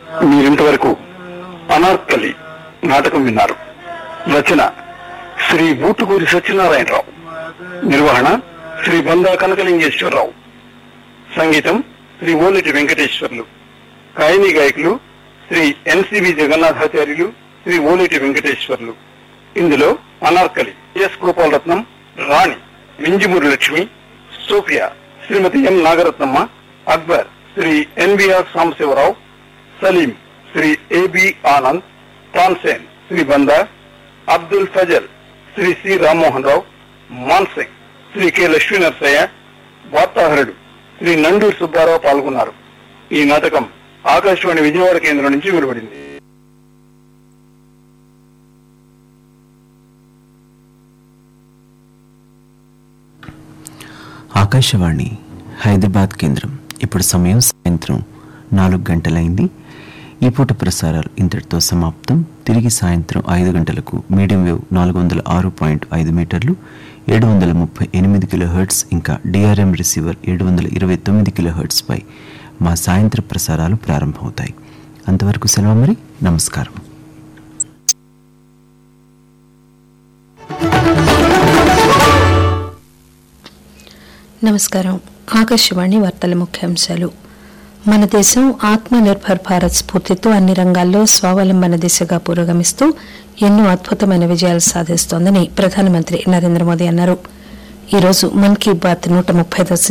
మీరింతవరకు అనార్కలి నాటకం విన్నారు రచన శ్రీ బూటుకూరి సత్యనారాయణరావు నిర్వహణ శ్రీ బందా కనకలింగేశ్వరరావు సంగీతం శ్రీ ఓలెటి వెంకటేశ్వర్లు గాయని గాయకులు శ్రీ ఎన్సివి జగన్నాథాచార్యులు శ్రీ ఓలేటి వెంకటేశ్వర్లు ఇందులో Anarkali S Gopalaratnam Rani Minjimuri Lakshmi Sophia Shrimati M Nagarathnamma Akbar Shri NBR Sambasivarao Salim Shri AB Anand Tansen Shri Banda Abdul Fazal Shri C Rammohan Rao Mansingh Shri K Lakshmi Narasayya వార్తాహరుడు శ్రీ నండూరు సుబ్బారావు పాల్గొన్నారు ఈ నాటకం ఆకాశవాణి విజయవాడ కేంద్రం నుంచి వెలువడింది ఆకాశవాణి హైదరాబాద్ కేంద్రం ఇప్పుడు సమయం సాయంత్రం నాలుగు గంటలైంది ఈ పూట ప్రసారాలు ఇంతటితో సమాప్తం తిరిగి సాయంత్రం ఐదు గంటలకు మీడియం వేవ్ నాలుగు వందల ఆరు పాయింట్ ఐదు మీటర్లు ఏడు వందల ముప్పై ఎనిమిది కిలో హెర్ట్స్ ఇంకా డిఆర్ఎం రిసీవర్ ఏడు వందల ఇరవై తొమ్మిది కిలో హెర్ట్స్ పై మా సాయంత్ర ప్రసారాలు ప్రారంభమవుతాయి అంతవరకు సెలవు మరి నమస్కారం నమస్కారం ఆకాశవాణి వార్తల ముఖ్యాంశాలు మన దేశం ఆత్మ నిర్భర్ భారత్ స్ఫూర్తితో అన్ని రంగాల్లో స్వావలంబన దిశగా పురోగమిస్తూ ఎన్నో అద్భుతమైన విజయాలు సాధిస్తోందని ప్రధానమంత్రి నరేంద్ర మోదీ అన్నారు ఈరోజు మన్ కీ బాత్ నూట ముప్పై